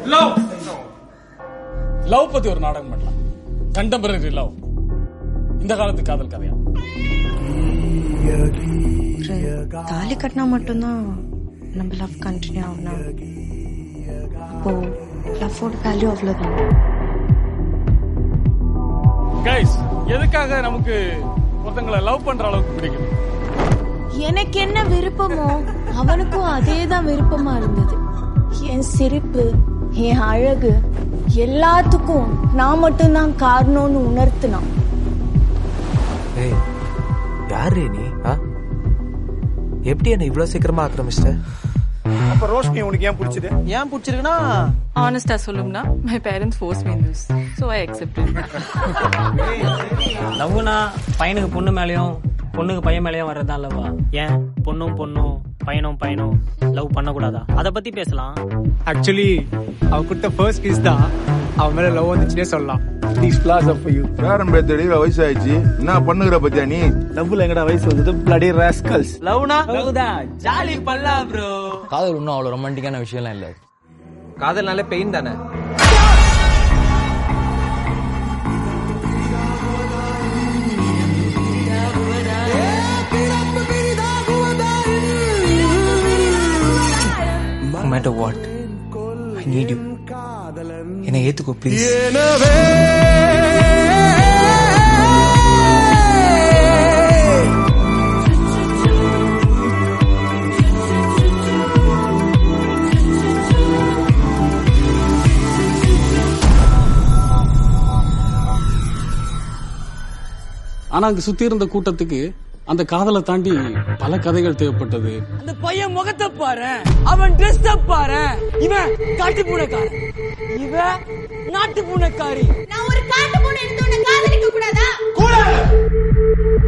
Love love பத்தி ஒரு நாடகம் பண்ணலாம் கண்டெம்பரரி லவ் இந்த காலத்து காதல் கதையா ஒரு தாலி கட்டினா மட்டும்தான் நம்ம லவ் கண்டினியூ ஆகணும் அப்போ லவ்வோட வேல்யூ அவ்வளோதான் கைஸ் எதுக்காக நமக்கு ஒருத்தங்களை லவ் பண்ற அளவுக்கு பிடிக்குது எனக்கு என்ன விருப்பமோ அவனுக்கும் அதே தான் விருப்பமா இருந்தது என் சிரிப்பு என் அழகு எல்லாத்துக்கும் நான் மட்டும்தான் காரணம்னு உணர்த்தினான் ஏய் யாரு நீ ஆ எப்படி என்ன இவ்வளவு சீக்கிரமா ஆக்கிரமிச்சிட்ட அப்ப ரோஷினி உனக்கு ஏன் பிடிச்சது ஏன் பிடிச்சிருக்குன்னா ஆனஸ்டா சொல்லும்னா my parents force me this so I accepted லவ்னா பையனுக்கு பொண்ணு மேலயும் பொண்ணுக்கு பையன் மேலயும் வர்றதா லவ்வா ஏன் பொண்ணும் பொண்ணும் பையனும் பையனும் லவ் பண்ணக்கூடாதா அதை பத்தி பேசலாம் ஆக்சுவலி அவ கொடுத்த ஃபர்ஸ்ட் கிஸ் தான் அவன் மேல லவ் வந்துச்சுனே சொல்லலாம் தீஸ் ஃபிளாஸ் ஆஃப் யூ பேரன் பேத்தடி வயசாயிடுச்சு என்ன பண்ணுகிற பத்தியா நீ லவ்ல எங்கடா வயசு வந்தது பிளடி ராஸ்கல்ஸ் லவ்னா லவ் தான் ஜாலி பண்ணலாம் ப்ரோ காதல் ஒன்றும் அவ்வளோ ரொமான்டிக்கான விஷயம்லாம் இல்லை காதல்னால பெயின் தானே No matter what, I need you. என்னை ஏத்துக்கோ ப்ளீஸ் ஆனா அங்க சுத்தி இருந்த கூட்டத்துக்கு அந்த காதலை தாண்டி பல கதைகள் தேவைப்பட்டது அந்த பையன் முகத்தை பாரு அவன் ட்ரெஸ் பாரு இவன் காட்டு பூனைக்காரன் இவன் நாட்டு பூனைக்காரி நான் ஒரு காட்டு பூனை எடுத்து காதலிக்க கூடாதா